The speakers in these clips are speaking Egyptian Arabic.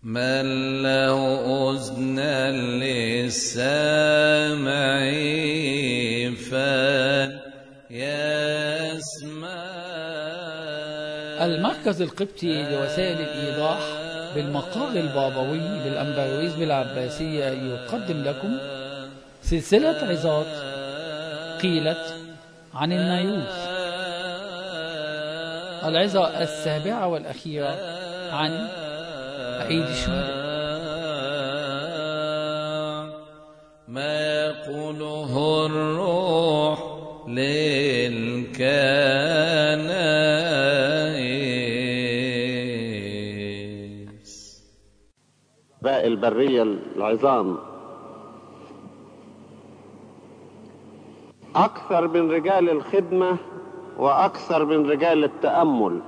من له أذنا للسامع فليسمع المركز القبطي لوسائل الإيضاح بالمقال البابوي للأنبرويزم العباسية يقدم لكم سلسلة عظات قيلت عن النايوس العظة السابعة والأخيرة عن عيد الشهداء ما يقوله الروح للكنائس باقي البرية العظام أكثر من رجال الخدمة وأكثر من رجال التأمل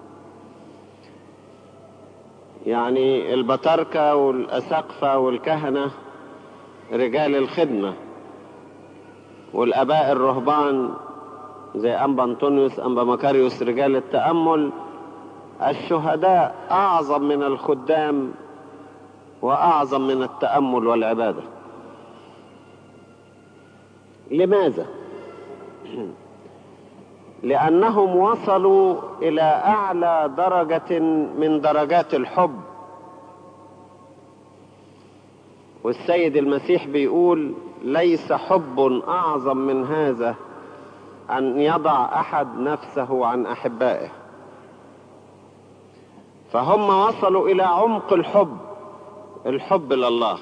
يعني البطاركة والأساقفة والكهنة رجال الخدمة والآباء الرهبان زي أنبا أنطونيوس أنبا مكاريوس رجال التأمل الشهداء أعظم من الخدام وأعظم من التأمل والعبادة لماذا؟ لأنهم وصلوا إلى أعلى درجة من درجات الحب والسيد المسيح بيقول ليس حب أعظم من هذا أن يضع أحد نفسه عن أحبائه فهم وصلوا إلى عمق الحب الحب لله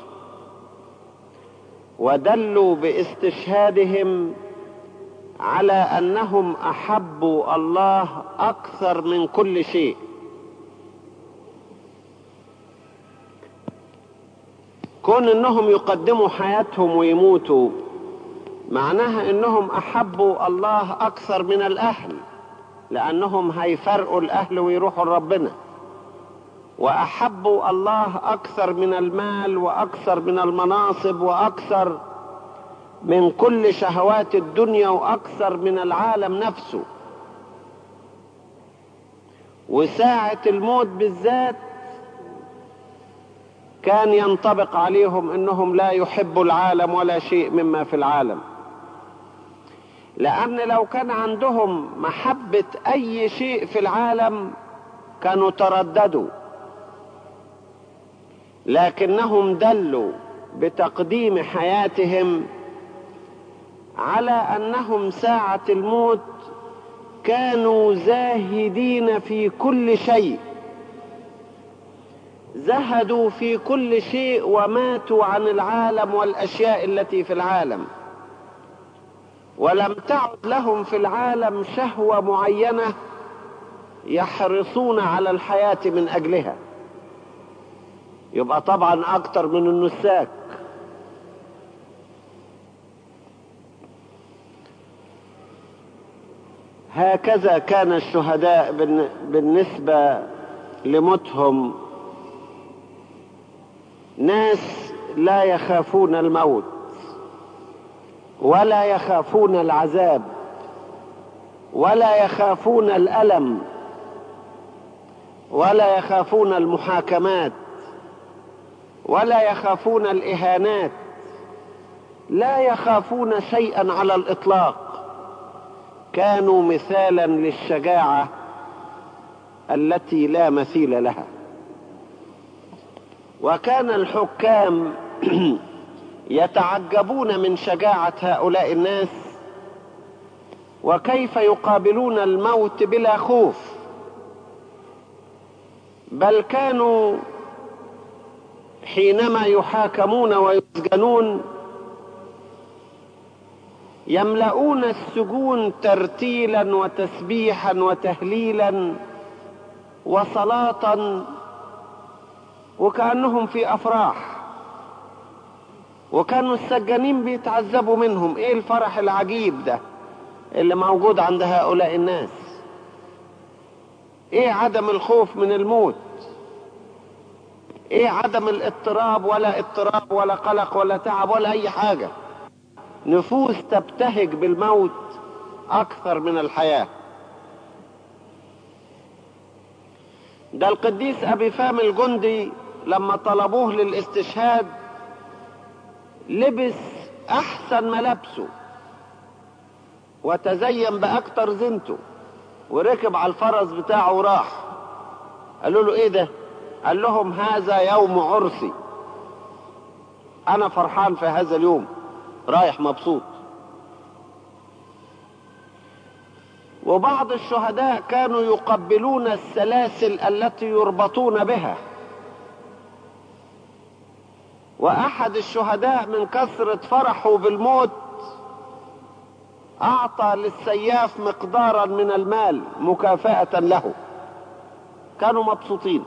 ودلوا باستشهادهم على انهم احبوا الله اكثر من كل شيء كون انهم يقدموا حياتهم ويموتوا معناها انهم احبوا الله اكثر من الاهل لانهم هيفرقوا الاهل ويروحوا لربنا واحبوا الله اكثر من المال واكثر من المناصب واكثر من كل شهوات الدنيا واكثر من العالم نفسه وساعة الموت بالذات كان ينطبق عليهم انهم لا يحبوا العالم ولا شيء مما في العالم لان لو كان عندهم محبة اي شيء في العالم كانوا ترددوا لكنهم دلوا بتقديم حياتهم على انهم ساعة الموت كانوا زاهدين في كل شيء زهدوا في كل شيء وماتوا عن العالم والاشياء التي في العالم ولم تعد لهم في العالم شهوة معينة يحرصون على الحياة من اجلها يبقى طبعا اكتر من النساك هكذا كان الشهداء بالنسبة لموتهم ناس لا يخافون الموت ولا يخافون العذاب ولا يخافون الألم ولا يخافون المحاكمات ولا يخافون الإهانات لا يخافون شيئا على الإطلاق كانوا مثالا للشجاعة التي لا مثيل لها وكان الحكام يتعجبون من شجاعة هؤلاء الناس وكيف يقابلون الموت بلا خوف بل كانوا حينما يحاكمون ويسجنون يملؤون السجون ترتيلا وتسبيحا وتهليلا وصلاة وكأنهم في أفراح وكانوا السجانين بيتعذبوا منهم ايه الفرح العجيب ده اللي موجود عند هؤلاء الناس ايه عدم الخوف من الموت ايه عدم الاضطراب ولا اضطراب ولا قلق ولا تعب ولا اي حاجة نفوس تبتهج بالموت اكثر من الحياة ده القديس ابي فام الجندي لما طلبوه للاستشهاد لبس احسن ملابسه وتزين باكتر زينته وركب على الفرس بتاعه وراح قالوا له ايه ده قال لهم هذا يوم عرسي انا فرحان في هذا اليوم رايح مبسوط وبعض الشهداء كانوا يقبلون السلاسل التي يربطون بها واحد الشهداء من كثرة فرحه بالموت اعطى للسياف مقدارا من المال مكافأة له كانوا مبسوطين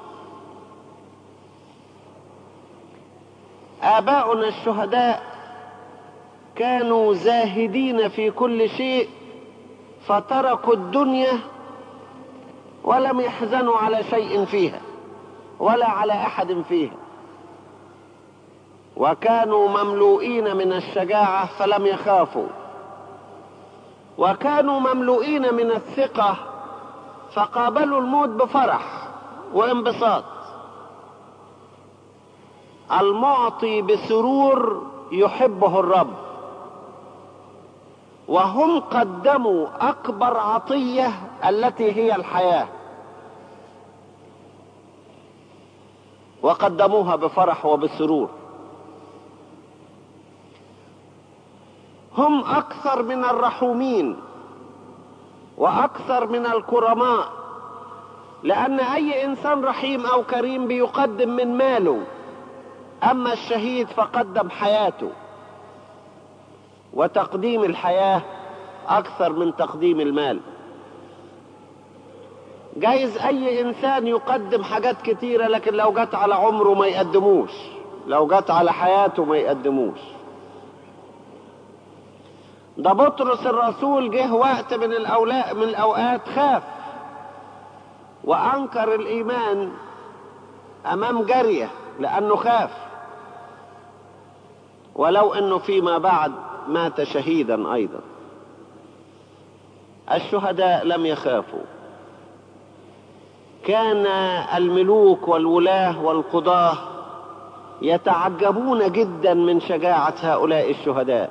آباؤنا الشهداء كانوا زاهدين في كل شيء فتركوا الدنيا ولم يحزنوا على شيء فيها ولا على أحد فيها وكانوا مملوئين من الشجاعة فلم يخافوا وكانوا مملوئين من الثقة فقابلوا الموت بفرح وانبساط المعطي بسرور يحبه الرب وهم قدموا اكبر عطيه التي هي الحياه وقدموها بفرح وبسرور هم اكثر من الرحومين واكثر من الكرماء لان اي انسان رحيم او كريم بيقدم من ماله اما الشهيد فقدم حياته وتقديم الحياه اكثر من تقديم المال جايز اي انسان يقدم حاجات كتيره لكن لو جت على عمره ما يقدموش لو جت على حياته ما يقدموش ده بطرس الرسول جه وقت من الاولاء من الاوقات خاف وانكر الايمان امام جاريه لانه خاف ولو انه فيما بعد مات شهيدا ايضا الشهداء لم يخافوا كان الملوك والولاه والقضاه يتعجبون جدا من شجاعه هؤلاء الشهداء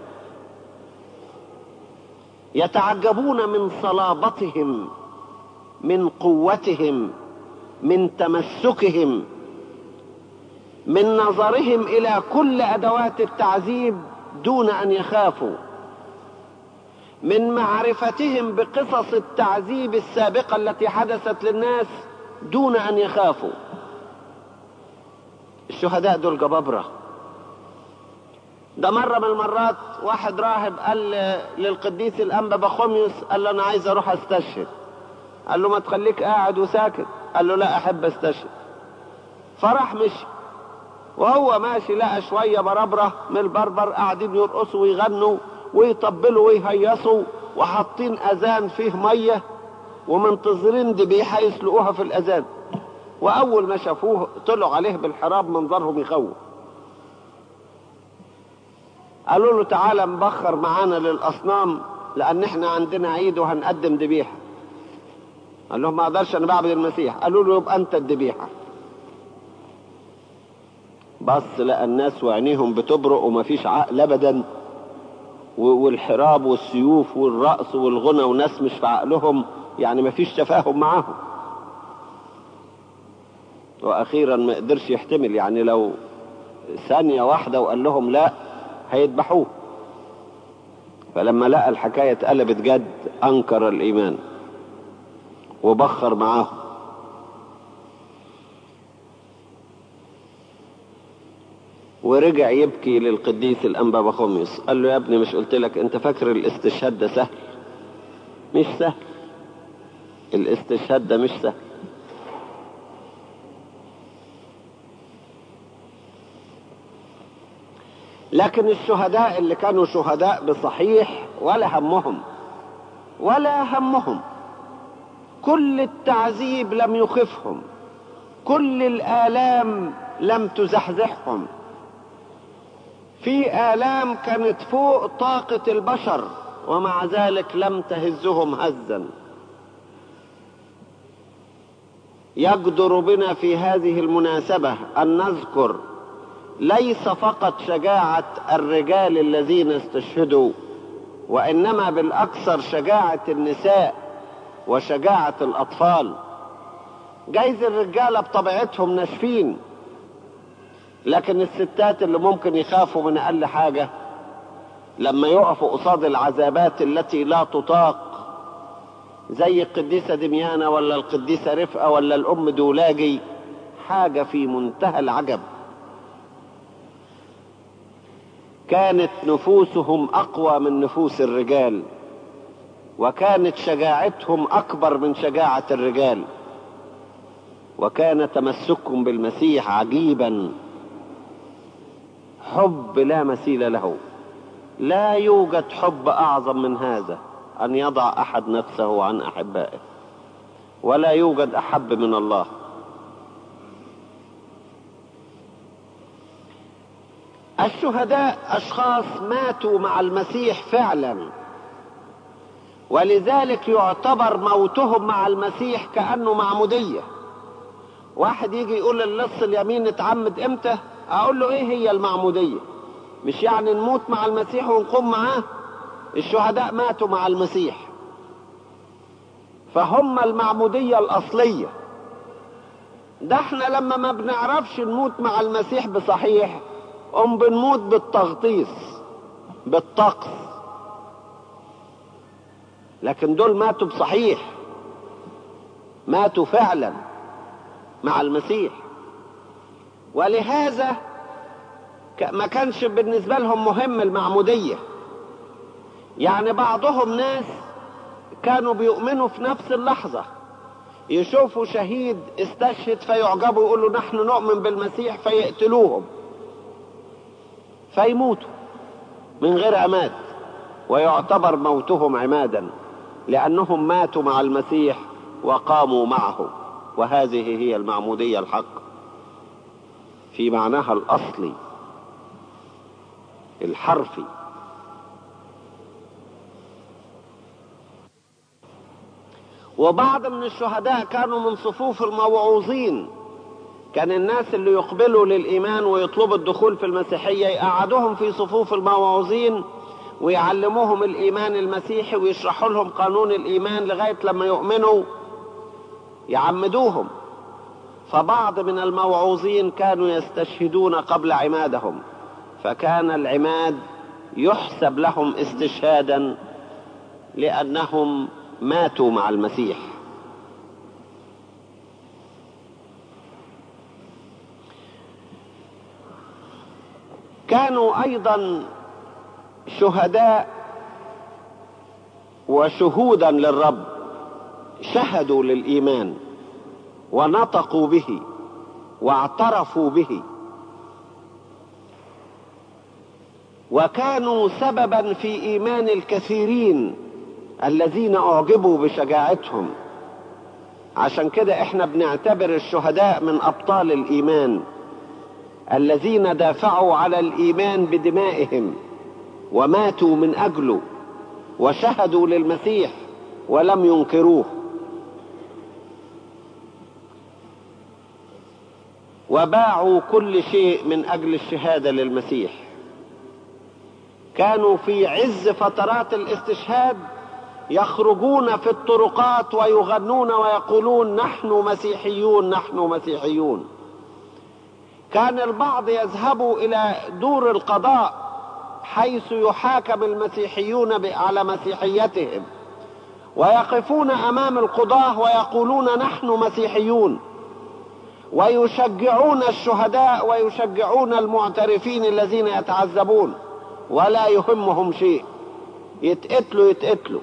يتعجبون من صلابتهم من قوتهم من تمسكهم من نظرهم الى كل ادوات التعذيب دون ان يخافوا من معرفتهم بقصص التعذيب السابقه التي حدثت للناس دون ان يخافوا الشهداء دول جبابره ده مرة من المرات واحد راهب قال للقديس الأنبا بخوميوس قال له أنا عايز أروح أستشهد قال له ما تخليك قاعد وساكت قال له لا أحب أستشهد فراح مشي وهو ماشي لقى شوية بربرة من البربر قاعدين يرقصوا ويغنوا ويطبلوا ويهيصوا وحاطين أذان فيه مية ومنتظرين ذبيحة يسلقوها في الأذان وأول ما شافوه طلعوا عليه بالحراب منظرهم يخوف قالوا له تعالى نبخر معانا للاصنام لان احنا عندنا عيد وهنقدم ذبيحه قال لهم ما اقدرش انا بعبد المسيح قالوا له يبقى انت الذبيحه بص لقى الناس وعينيهم بتبرق ومفيش عقل ابدا والحراب والسيوف والرقص والغنى وناس مش في عقلهم يعني مفيش تفاهم معاهم واخيرا ما قدرش يحتمل يعني لو ثانيه واحده وقال لهم لا هيذبحوه فلما لقى الحكاية اتقلبت جد أنكر الإيمان وبخر معاهم ورجع يبكي للقديس الأنبا بخوميوس قال له يا ابني مش قلت لك انت فاكر الاستشهاد ده سهل مش سهل الاستشهاد ده مش سهل لكن الشهداء اللي كانوا شهداء بصحيح ولا همهم ولا همهم كل التعذيب لم يخفهم كل الآلام لم تزحزحهم في آلام كانت فوق طاقة البشر ومع ذلك لم تهزهم هزا يجدر بنا في هذه المناسبة أن نذكر ليس فقط شجاعة الرجال الذين استشهدوا وإنما بالأكثر شجاعة النساء وشجاعة الأطفال جايز الرجالة بطبيعتهم ناشفين لكن الستات اللي ممكن يخافوا من أقل حاجة لما يقفوا قصاد العذابات التي لا تطاق زي القديسة دميانة ولا القديسة رفقة ولا الأم دولاجي حاجة في منتهى العجب كانت نفوسهم أقوى من نفوس الرجال وكانت شجاعتهم أكبر من شجاعة الرجال وكان تمسكهم بالمسيح عجيبا حب لا مثيل له لا يوجد حب أعظم من هذا أن يضع أحد نفسه عن أحبائه ولا يوجد أحب من الله الشهداء أشخاص ماتوا مع المسيح فعلا ولذلك يعتبر موتهم مع المسيح كأنه معمودية واحد يجي يقول اللص اليمين اتعمد امتى اقول له ايه هي المعمودية مش يعني نموت مع المسيح ونقوم معاه الشهداء ماتوا مع المسيح فهم المعمودية الأصلية ده احنا لما ما بنعرفش نموت مع المسيح بصحيح قم بنموت بالتغطيس بالطقس لكن دول ماتوا بصحيح ماتوا فعلا مع المسيح ولهذا ما كانش بالنسبة لهم مهم المعمودية يعني بعضهم ناس كانوا بيؤمنوا في نفس اللحظة يشوفوا شهيد استشهد فيعجبوا يقولوا نحن نؤمن بالمسيح فيقتلوهم فيموتوا من غير عماد ويعتبر موتهم عمادا لأنهم ماتوا مع المسيح وقاموا معه وهذه هي المعمودية الحق في معناها الأصلي الحرفي وبعض من الشهداء كانوا من صفوف الموعوظين كان الناس اللي يقبلوا للإيمان ويطلبوا الدخول في المسيحية يقعدوهم في صفوف الموعوظين ويعلموهم الإيمان المسيحي ويشرحوا لهم قانون الإيمان لغاية لما يؤمنوا يعمدوهم فبعض من الموعوظين كانوا يستشهدون قبل عمادهم فكان العماد يحسب لهم استشهادا لأنهم ماتوا مع المسيح كانوا أيضا شهداء وشهودا للرب شهدوا للإيمان ونطقوا به واعترفوا به وكانوا سببا في ايمان الكثيرين الذين اعجبوا بشجاعتهم عشان كده احنا بنعتبر الشهداء من ابطال الايمان الذين دافعوا على الايمان بدمائهم وماتوا من اجله وشهدوا للمسيح ولم ينكروه وباعوا كل شيء من اجل الشهاده للمسيح كانوا في عز فترات الاستشهاد يخرجون في الطرقات ويغنون ويقولون نحن مسيحيون نحن مسيحيون كان البعض يذهب الى دور القضاء حيث يحاكم المسيحيون على مسيحيتهم ويقفون امام القضاه ويقولون نحن مسيحيون ويشجعون الشهداء ويشجعون المعترفين الذين يتعذبون ولا يهمهم شيء يتقتلوا يتقتلوا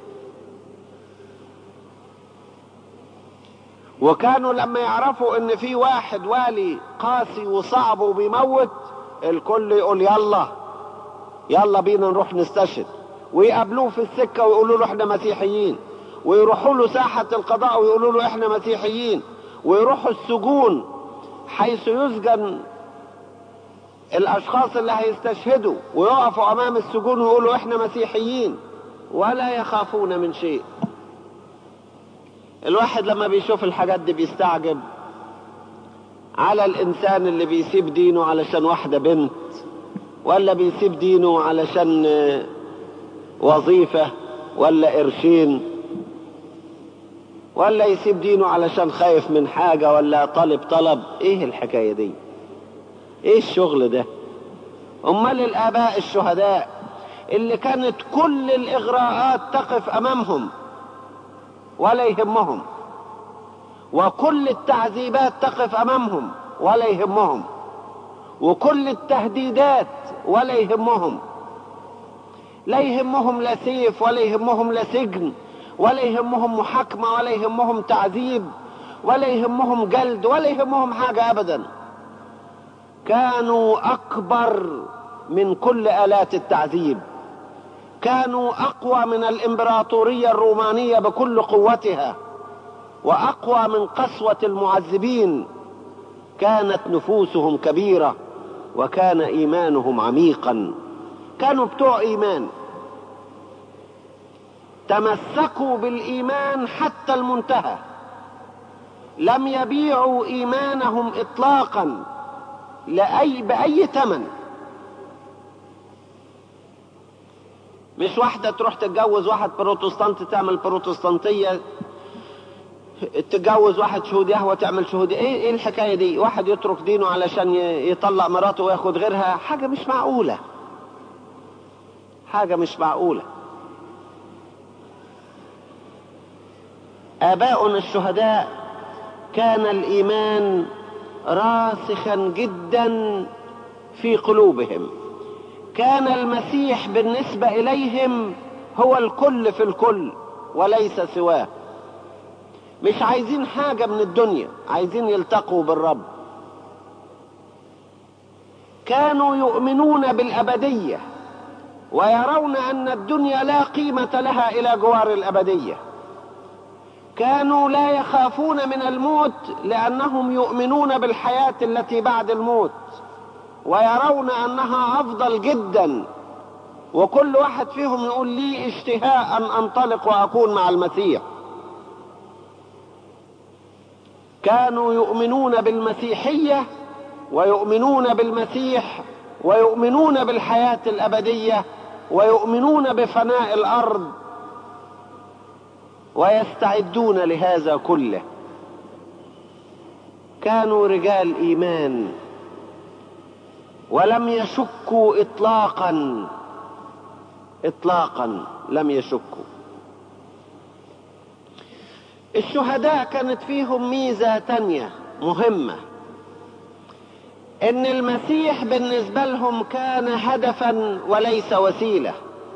وكانوا لما يعرفوا ان في واحد والي قاسي وصعب وبيموت الكل يقول يلا يلا بينا نروح نستشهد ويقابلوه في السكة ويقولوا له احنا مسيحيين ويروحوا له ساحة القضاء ويقولوا له احنا مسيحيين ويروحوا السجون حيث يسجن الاشخاص اللي هيستشهدوا ويقفوا امام السجون ويقولوا احنا مسيحيين ولا يخافون من شيء الواحد لما بيشوف الحاجات دي بيستعجب على الإنسان اللي بيسيب دينه علشان واحدة بنت ولا بيسيب دينه علشان وظيفة ولا قرشين ولا يسيب دينه علشان خايف من حاجة ولا طالب طلب ايه الحكاية دي ايه الشغل ده امال الاباء الشهداء اللي كانت كل الاغراءات تقف امامهم ولا يهمهم وكل التعذيبات تقف امامهم ولا يهمهم وكل التهديدات ولا يهمهم لا يهمهم لا سيف ولا يهمهم لا سجن ولا يهمهم محاكمة ولا يهمهم تعذيب ولا يهمهم جلد ولا يهمهم حاجة أبدا كانوا أكبر من كل آلات التعذيب كانوا أقوى من الإمبراطورية الرومانية بكل قوتها وأقوى من قسوة المعذبين كانت نفوسهم كبيرة وكان إيمانهم عميقا كانوا بتوع إيمان تمسكوا بالإيمان حتى المنتهى لم يبيعوا إيمانهم إطلاقا لأي بأي ثمن مش واحدة تروح تتجوز واحد بروتستانت تعمل بروتستانتية تتجوز واحد شهود يهوى تعمل شهود ايه ايه الحكاية دي واحد يترك دينه علشان يطلق مراته وياخد غيرها حاجة مش معقولة حاجة مش معقولة آباؤنا الشهداء كان الإيمان راسخا جدا في قلوبهم كان المسيح بالنسبة إليهم هو الكل في الكل وليس سواه مش عايزين حاجة من الدنيا عايزين يلتقوا بالرب كانوا يؤمنون بالأبدية ويرون أن الدنيا لا قيمة لها إلى جوار الأبدية كانوا لا يخافون من الموت لأنهم يؤمنون بالحياة التي بعد الموت ويرون أنها أفضل جدا وكل واحد فيهم يقول لي اشتهاء أن أنطلق وأكون مع المسيح كانوا يؤمنون بالمسيحية ويؤمنون بالمسيح ويؤمنون بالحياة الأبدية ويؤمنون بفناء الأرض ويستعدون لهذا كله كانوا رجال إيمان ولم يشكوا إطلاقا إطلاقا لم يشكوا الشهداء كانت فيهم ميزة تانية مهمة ان المسيح بالنسبة لهم كان هدفا وليس وسيلة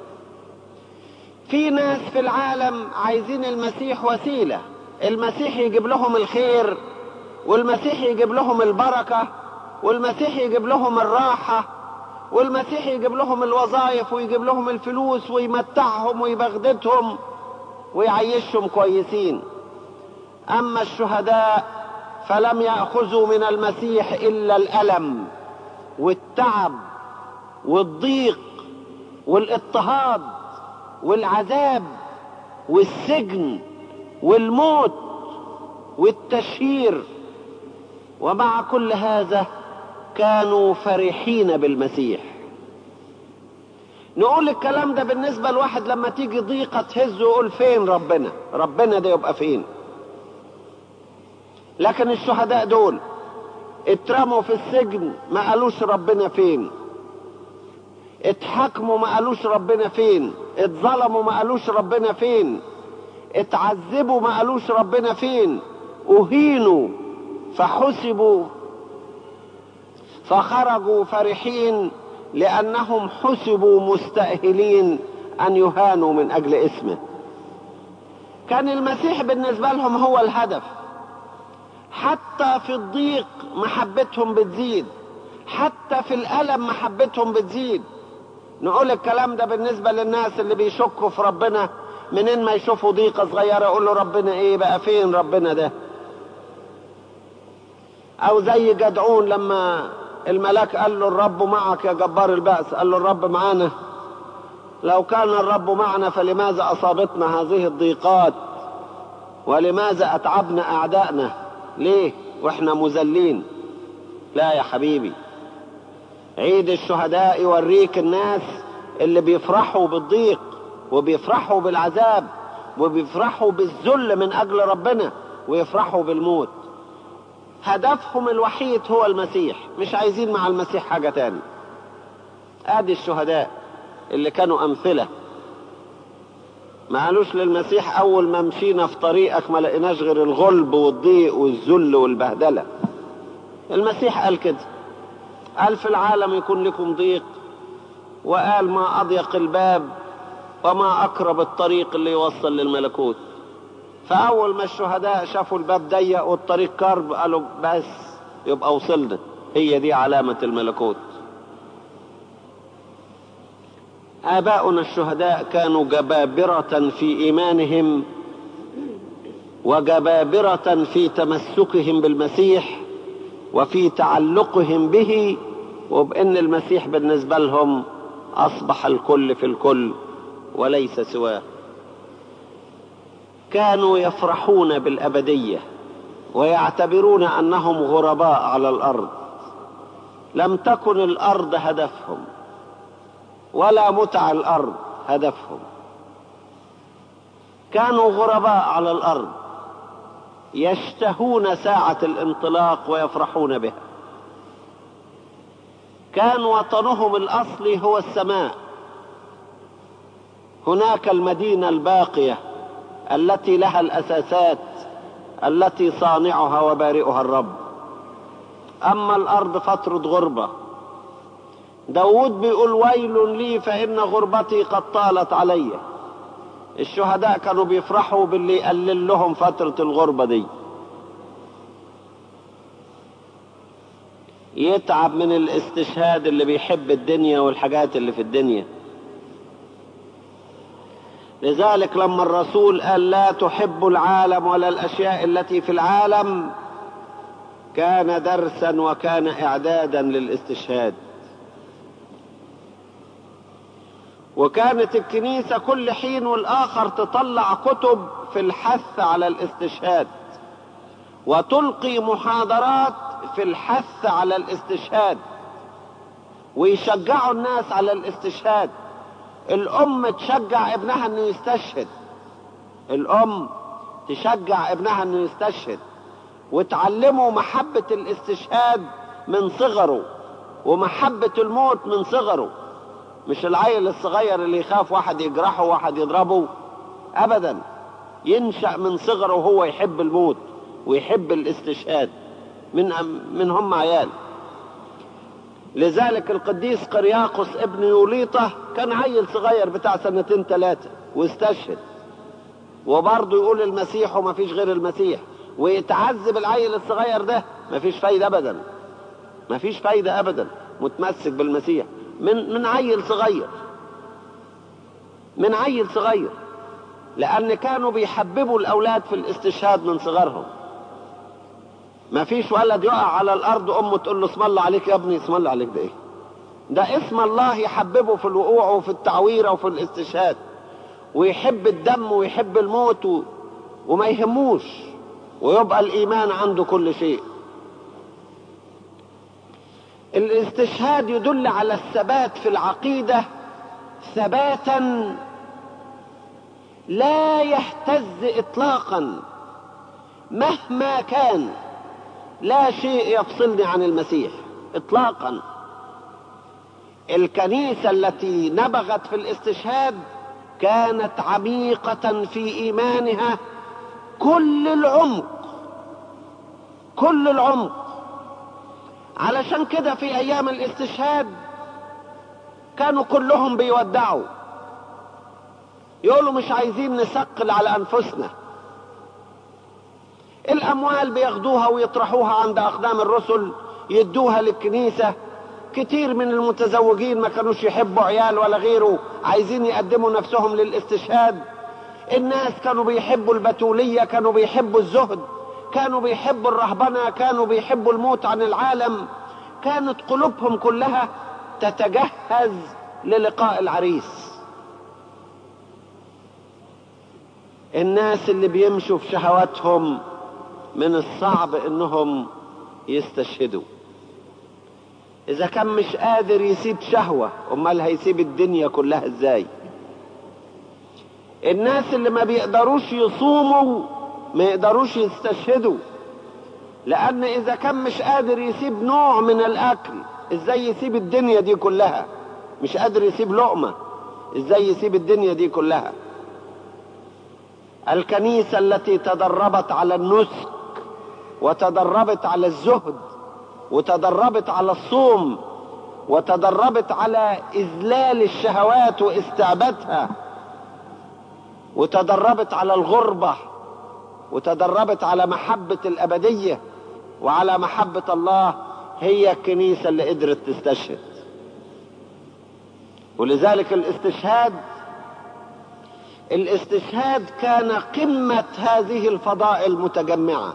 في ناس في العالم عايزين المسيح وسيلة المسيح يجيب لهم الخير والمسيح يجيب لهم البركة والمسيح يجيب لهم الراحة والمسيح يجيب لهم الوظائف ويجيب لهم الفلوس ويمتعهم ويبغددهم ويعيشهم كويسين أما الشهداء فلم يأخذوا من المسيح إلا الألم والتعب والضيق والاضطهاد والعذاب والسجن والموت والتشهير ومع كل هذا كانوا فرحين بالمسيح نقول الكلام ده بالنسبة لواحد لما تيجي ضيقة تهزه يقول فين ربنا ربنا ده يبقى فين لكن الشهداء دول اترموا في السجن ما قالوش ربنا فين اتحكموا ما قالوش ربنا فين اتظلموا ما قالوش ربنا فين اتعذبوا ما قالوش ربنا فين اهينوا فحسبوا فخرجوا فرحين لانهم حسبوا مستاهلين ان يهانوا من اجل اسمه كان المسيح بالنسبه لهم هو الهدف حتى في الضيق محبتهم بتزيد حتى في الألم محبتهم بتزيد نقول الكلام ده بالنسبة للناس اللي بيشكوا في ربنا منين ما يشوفوا ضيقة صغيرة يقولوا ربنا ايه بقى فين ربنا ده او زي جدعون لما الملاك قال له الرب معك يا جبار البأس قال له الرب معانا لو كان الرب معنا فلماذا أصابتنا هذه الضيقات ولماذا أتعبنا أعدائنا ليه وإحنا مذلين لا يا حبيبي عيد الشهداء يوريك الناس اللي بيفرحوا بالضيق وبيفرحوا بالعذاب وبيفرحوا بالذل من أجل ربنا ويفرحوا بالموت هدفهم الوحيد هو المسيح مش عايزين مع المسيح حاجة تاني ادي الشهداء اللي كانوا امثلة ما قالوش للمسيح اول ما مشينا في طريقك ما لقيناش غير الغلب والضيق والذل والبهدلة المسيح قال كده قال في العالم يكون لكم ضيق وقال ما اضيق الباب وما اقرب الطريق اللي يوصل للملكوت فاول ما الشهداء شافوا الباب ضيق والطريق كرب قالوا بس يبقى وصلنا هي دي علامة الملكوت آباؤنا الشهداء كانوا جبابرة في إيمانهم وجبابرة في تمسكهم بالمسيح وفي تعلقهم به وبأن المسيح بالنسبة لهم أصبح الكل في الكل وليس سواه كانوا يفرحون بالأبدية ويعتبرون أنهم غرباء على الأرض لم تكن الأرض هدفهم ولا متع الأرض هدفهم كانوا غرباء على الأرض يشتهون ساعة الانطلاق ويفرحون بها كان وطنهم الأصلي هو السماء هناك المدينة الباقية التي لها الأساسات التي صانعها وبارئها الرب أما الأرض فترة غربة داود بيقول ويل لي فإن غربتي قد طالت علي الشهداء كانوا بيفرحوا باللي يقلل لهم فترة الغربة دي يتعب من الاستشهاد اللي بيحب الدنيا والحاجات اللي في الدنيا لذلك لما الرسول قال لا تحب العالم ولا الأشياء التي في العالم كان درسا وكان إعدادا للاستشهاد وكانت الكنيسة كل حين والآخر تطلع كتب في الحث على الاستشهاد وتلقي محاضرات في الحث على الاستشهاد ويشجعوا الناس على الاستشهاد الأم تشجع ابنها أنه يستشهد الأم تشجع ابنها أنه يستشهد وتعلمه محبة الاستشهاد من صغره ومحبة الموت من صغره مش العيل الصغير اللي يخاف واحد يجرحه واحد يضربه ابدا ينشأ من صغره وهو يحب الموت ويحب الاستشهاد من من هم عيال لذلك القديس قرياقس ابن يوليطة كان عيل صغير بتاع سنتين ثلاثة واستشهد وبرضه يقول المسيح وما فيش غير المسيح ويتعذب العيل الصغير ده ما فيش فايدة أبدا ما فيش فايدة أبدا متمسك بالمسيح من من عيل صغير من عيل صغير لأن كانوا بيحببوا الأولاد في الاستشهاد من صغرهم ما فيش ولد يقع على الأرض أمه تقول له اسم الله عليك يا ابني اسم الله عليك ده إيه ده اسم الله يحببه في الوقوع وفي التعويرة وفي الاستشهاد ويحب الدم ويحب الموت و... وما يهموش ويبقى الإيمان عنده كل شيء الاستشهاد يدل على الثبات في العقيدة ثباتا لا يهتز إطلاقا مهما كان لا شيء يفصلني عن المسيح إطلاقا الكنيسة التي نبغت في الاستشهاد كانت عميقة في إيمانها كل العمق كل العمق علشان كده في ايام الاستشهاد كانوا كلهم بيودعوا يقولوا مش عايزين نثقل على انفسنا الاموال بياخدوها ويطرحوها عند اقدام الرسل يدوها للكنيسة كتير من المتزوجين ما كانوش يحبوا عيال ولا غيره عايزين يقدموا نفسهم للاستشهاد الناس كانوا بيحبوا البتولية كانوا بيحبوا الزهد كانوا بيحبوا الرهبنة كانوا بيحبوا الموت عن العالم كانت قلوبهم كلها تتجهز للقاء العريس الناس اللي بيمشوا في شهواتهم من الصعب انهم يستشهدوا اذا كان مش قادر يسيب شهوة امال هيسيب الدنيا كلها ازاي الناس اللي ما بيقدروش يصوموا ما يقدروش يستشهدوا لان اذا كان مش قادر يسيب نوع من الاكل ازاي يسيب الدنيا دي كلها مش قادر يسيب لقمة ازاي يسيب الدنيا دي كلها الكنيسة التي تدربت على النسك وتدربت على الزهد وتدربت على الصوم وتدربت على إذلال الشهوات واستعبادها وتدربت على الغربة وتدربت على محبة الأبدية وعلى محبة الله هي الكنيسة اللي قدرت تستشهد ولذلك الاستشهاد الاستشهاد كان قمة هذه الفضائل المتجمعة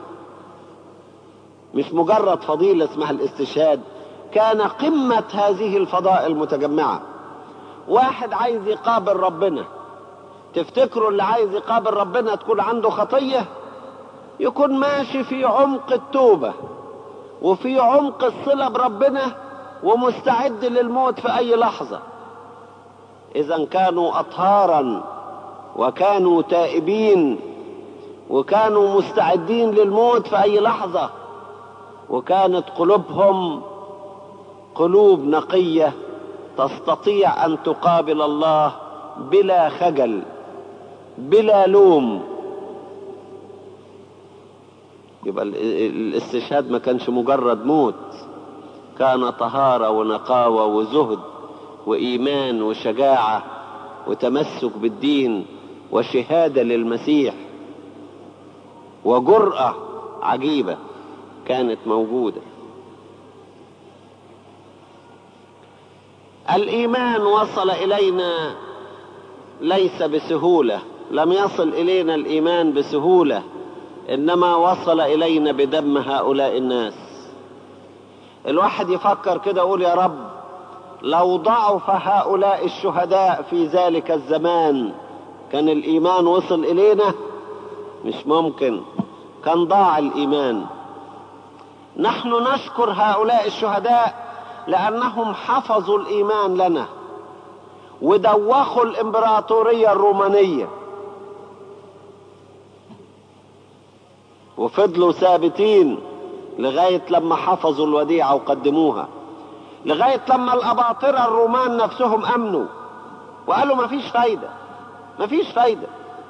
مش مجرد فضيلة اسمها الاستشهاد كان قمة هذه الفضائل المتجمعة واحد عايز يقابل ربنا تفتكروا اللي عايز يقابل ربنا تكون عنده خطية يكون ماشي في عمق التوبة وفي عمق الصلة بربنا ومستعد للموت في أي لحظة إذا كانوا أطهارا وكانوا تائبين وكانوا مستعدين للموت في أي لحظة وكانت قلوبهم قلوب نقية تستطيع أن تقابل الله بلا خجل بلا لوم يبقى الاستشهاد ما كانش مجرد موت كان طهارة ونقاوة وزهد وإيمان وشجاعة وتمسك بالدين وشهادة للمسيح وجرأة عجيبة كانت موجودة الإيمان وصل إلينا ليس بسهولة لم يصل إلينا الإيمان بسهولة إنما وصل إلينا بدم هؤلاء الناس الواحد يفكر كده يقول يا رب لو ضعف هؤلاء الشهداء في ذلك الزمان كان الإيمان وصل إلينا مش ممكن كان ضاع الإيمان نحن نشكر هؤلاء الشهداء لأنهم حفظوا الإيمان لنا ودوخوا الإمبراطورية الرومانية وفضلوا ثابتين لغاية لما حفظوا الوديعة وقدموها لغاية لما الأباطرة الرومان نفسهم أمنوا وقالوا مفيش فايدة مفيش فايدة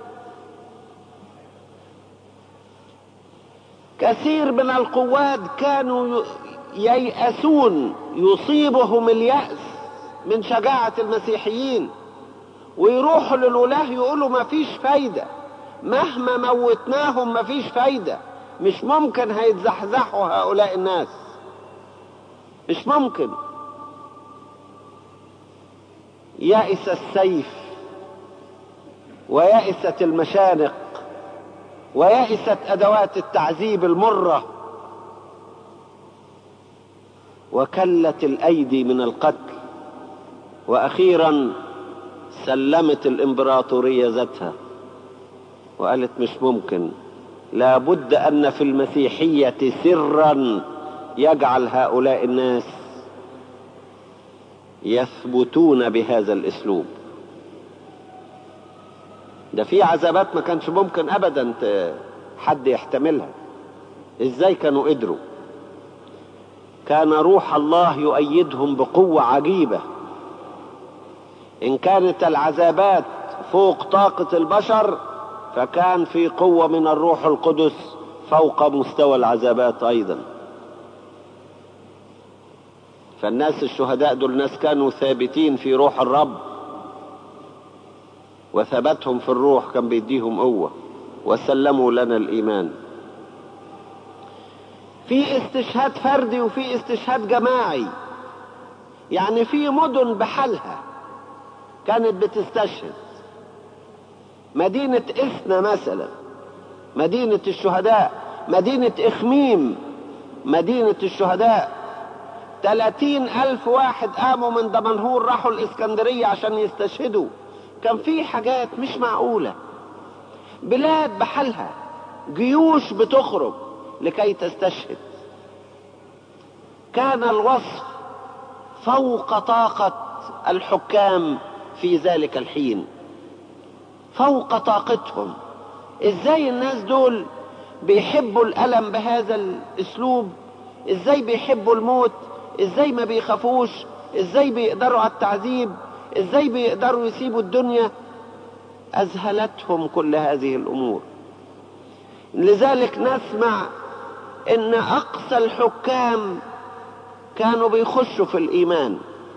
كثير من القواد كانوا ييأسون يصيبهم اليأس من شجاعة المسيحيين ويروحوا للولاة يقولوا مفيش فايدة مهما موتناهم مفيش فايدة مش ممكن هيتزحزحوا هؤلاء الناس مش ممكن يأس السيف ويأست المشانق ويأست أدوات التعذيب المرة وكلت الأيدي من القتل وأخيرا سلمت الإمبراطورية ذاتها وقالت مش ممكن لابد أن في المسيحية سرا يجعل هؤلاء الناس يثبتون بهذا الاسلوب ده في عذابات ما كانش ممكن ابدا حد يحتملها ازاي كانوا قدروا كان روح الله يؤيدهم بقوة عجيبة ان كانت العذابات فوق طاقة البشر فكان في قوة من الروح القدس فوق مستوى العذابات ايضا فالناس الشهداء دول ناس كانوا ثابتين في روح الرب وثبتهم في الروح كان بيديهم قوة وسلموا لنا الإيمان في استشهاد فردي وفي استشهاد جماعي يعني في مدن بحالها كانت بتستشهد مدينة إثنى مثلا مدينة الشهداء مدينة إخميم مدينة الشهداء تلاتين ألف واحد قاموا من دمنهور راحوا الإسكندرية عشان يستشهدوا كان في حاجات مش معقولة بلاد بحالها جيوش بتخرج لكي تستشهد كان الوصف فوق طاقة الحكام في ذلك الحين فوق طاقتهم ازاي الناس دول بيحبوا الألم بهذا الاسلوب ازاي بيحبوا الموت ازاي ما بيخافوش ازاي بيقدروا على التعذيب ازاي بيقدروا يسيبوا الدنيا اذهلتهم كل هذه الامور لذلك نسمع ان اقصى الحكام كانوا بيخشوا في الايمان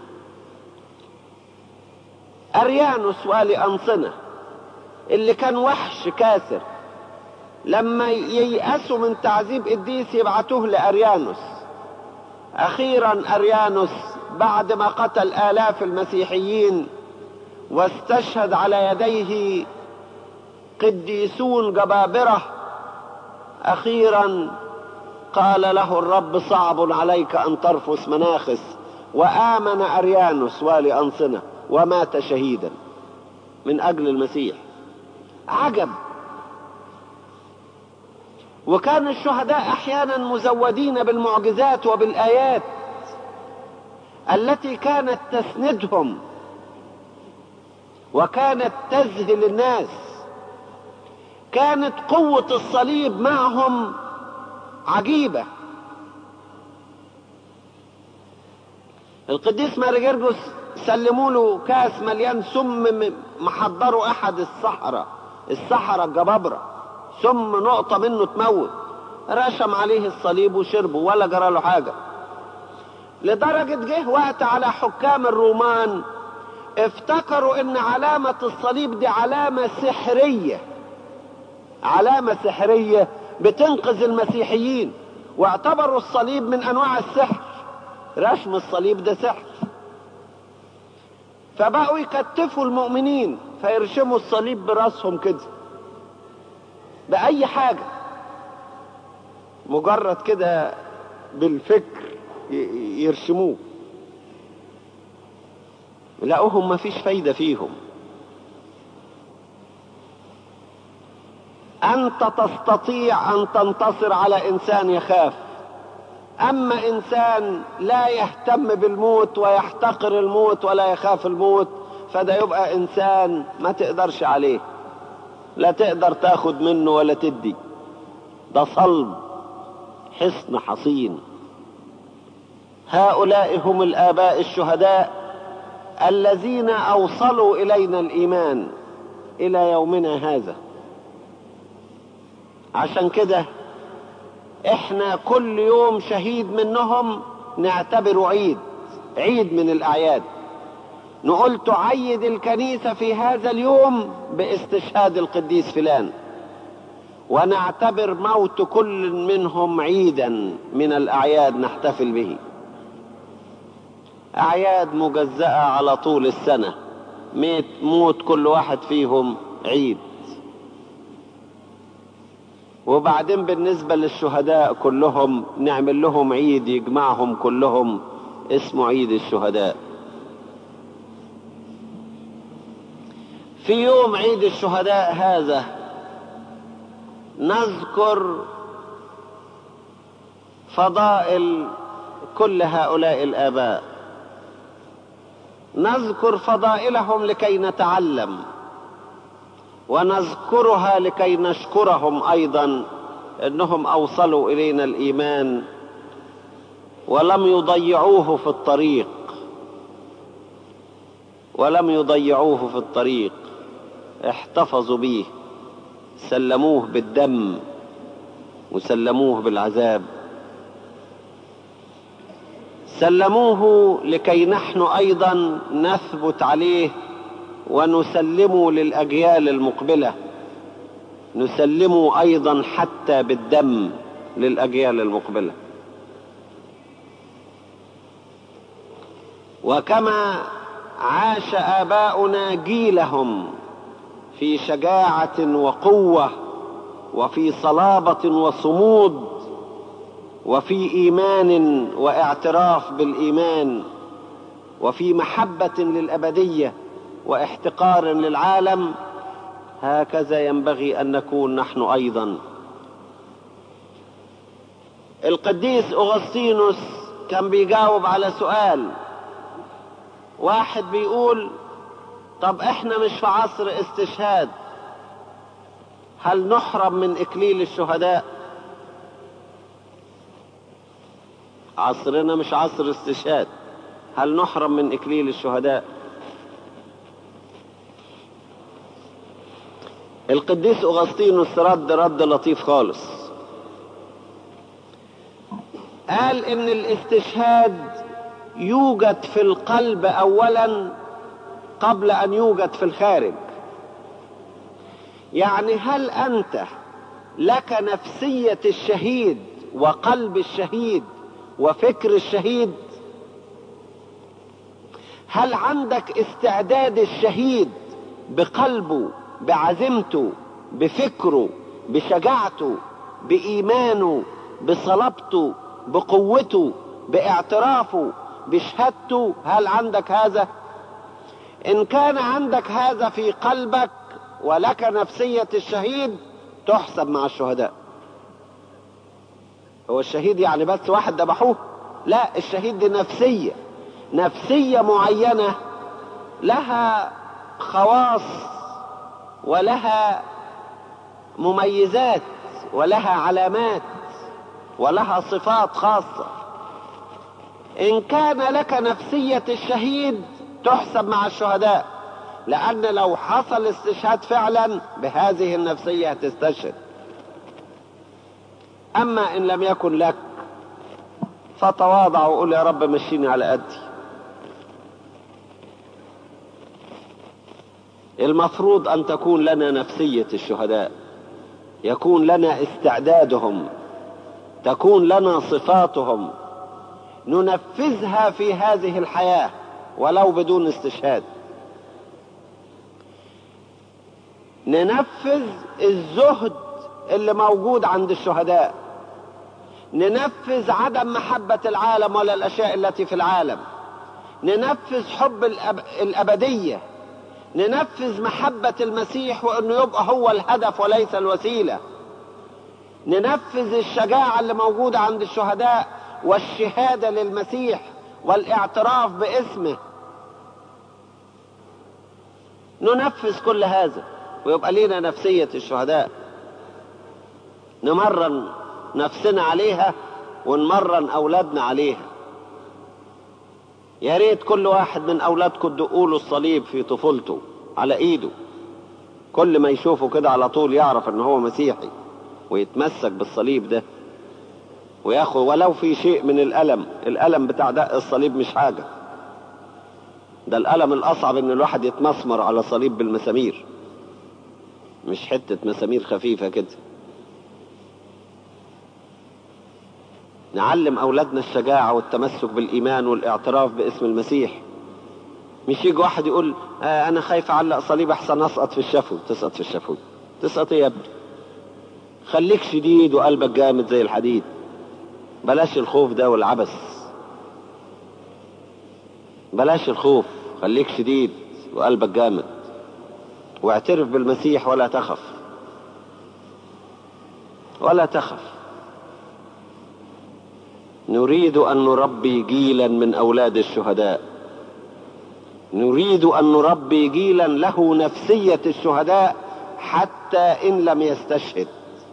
اريانوس والي انصنه اللي كان وحش كاسر لما ييأسوا من تعذيب قديس يبعتوه لأريانوس أخيرا أريانوس بعد ما قتل آلاف المسيحيين واستشهد على يديه قديسون جبابرة أخيرا قال له الرب صعب عليك أن ترفس مناخس وآمن أريانوس والي أنصنة ومات شهيدا من أجل المسيح عجب وكان الشهداء احيانا مزودين بالمعجزات وبالايات التي كانت تسندهم وكانت تذهل الناس كانت قوه الصليب معهم عجيبه القديس مارجرجس سلموا له كاس مليان سم محضره احد السحره السحره الجبابره ثم نقطة منه تموت رشم عليه الصليب وشربه ولا جرى له حاجة لدرجة جه وقت على حكام الرومان افتكروا ان علامة الصليب دي علامة سحرية علامة سحرية بتنقذ المسيحيين واعتبروا الصليب من انواع السحر رسم الصليب ده سحر فبقوا يكتفوا المؤمنين فيرشموا الصليب براسهم كده بأي حاجة مجرد كده بالفكر يرسموه لقوهم مفيش فايدة فيهم أنت تستطيع أن تنتصر على إنسان يخاف أما إنسان لا يهتم بالموت ويحتقر الموت ولا يخاف الموت فده يبقى إنسان ما تقدرش عليه لا تقدر تاخد منه ولا تدي ده صلب حصن حصين هؤلاء هم الآباء الشهداء الذين أوصلوا إلينا الإيمان إلى يومنا هذا عشان كده احنا كل يوم شهيد منهم نعتبره عيد عيد من الأعياد نقول تعيد الكنيسة في هذا اليوم باستشهاد القديس فلان ونعتبر موت كل منهم عيدا من الأعياد نحتفل به أعياد مجزأة على طول السنة ميت موت كل واحد فيهم عيد وبعدين بالنسبة للشهداء كلهم نعمل لهم عيد يجمعهم كلهم اسمه عيد الشهداء في يوم عيد الشهداء هذا نذكر فضائل كل هؤلاء الآباء نذكر فضائلهم لكي نتعلم ونذكرها لكي نشكرهم أيضا أنهم أوصلوا إلينا الإيمان ولم يضيعوه في الطريق ولم يضيعوه في الطريق احتفظوا به سلموه بالدم وسلموه بالعذاب سلموه لكي نحن ايضا نثبت عليه ونسلمه للاجيال المقبله نسلمه ايضا حتى بالدم للاجيال المقبله وكما عاش اباؤنا جيلهم في شجاعه وقوه وفي صلابه وصمود وفي ايمان واعتراف بالايمان وفي محبه للابديه واحتقار للعالم هكذا ينبغي أن نكون نحن أيضا القديس أغسطينوس كان بيجاوب على سؤال واحد بيقول طب احنا مش في عصر استشهاد هل نحرم من اكليل الشهداء عصرنا مش عصر استشهاد هل نحرم من اكليل الشهداء القديس اغسطينوس رد رد لطيف خالص قال ان الاستشهاد يوجد في القلب اولا قبل ان يوجد في الخارج يعني هل انت لك نفسيه الشهيد وقلب الشهيد وفكر الشهيد هل عندك استعداد الشهيد بقلبه بعزيمته بفكره بشجاعته بايمانه بصلابته بقوته باعترافه بشهادته هل عندك هذا ان كان عندك هذا في قلبك ولك نفسية الشهيد تحسب مع الشهداء هو الشهيد يعني بس واحد ذبحوه لا الشهيد دي نفسية نفسية معينة لها خواص ولها مميزات ولها علامات ولها صفات خاصة إن كان لك نفسية الشهيد تحسب مع الشهداء لأن لو حصل استشهاد فعلا بهذه النفسية هتستشهد أما إن لم يكن لك فتواضع وقول يا رب مشيني على قدي المفروض أن تكون لنا نفسية الشهداء يكون لنا استعدادهم تكون لنا صفاتهم ننفذها في هذه الحياة ولو بدون استشهاد ننفذ الزهد اللي موجود عند الشهداء ننفذ عدم محبة العالم ولا الأشياء التي في العالم ننفذ حب الأب... الأبدية ننفذ محبة المسيح وأنه يبقى هو الهدف وليس الوسيلة ننفذ الشجاعة اللي موجودة عند الشهداء والشهادة للمسيح والاعتراف باسمه ننفذ كل هذا ويبقى لنا نفسية الشهداء نمرن نفسنا عليها ونمرن أولادنا عليها يا ريت كل واحد من أولادكم تدقوا له الصليب في طفولته على إيده كل ما يشوفه كده على طول يعرف إن هو مسيحي ويتمسك بالصليب ده وياخد ولو في شيء من الألم الألم بتاع دق الصليب مش حاجة ده الألم الأصعب إن الواحد يتمسمر على صليب بالمسامير مش حتة مسامير خفيفة كده نعلم أولادنا الشجاعة والتمسك بالإيمان والاعتراف باسم المسيح مش يجي واحد يقول آه أنا خايف أعلق صليب أحسن أسقط في الشفو تسقط في الشفو تسقط إيه يا ابني خليك شديد وقلبك جامد زي الحديد بلاش الخوف ده والعبث بلاش الخوف خليك شديد وقلبك جامد واعترف بالمسيح ولا تخف ولا تخف نريد ان نربي جيلا من اولاد الشهداء نريد ان نربي جيلا له نفسيه الشهداء حتى ان لم يستشهد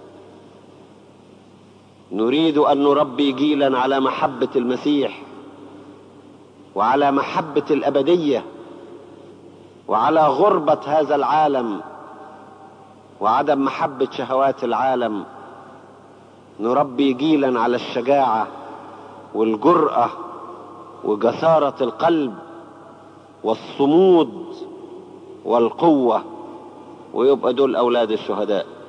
نريد ان نربي جيلا على محبه المسيح وعلى محبه الابديه وعلى غربه هذا العالم وعدم محبه شهوات العالم نربي جيلا على الشجاعه والجراه وجساره القلب والصمود والقوه ويبقى دول اولاد الشهداء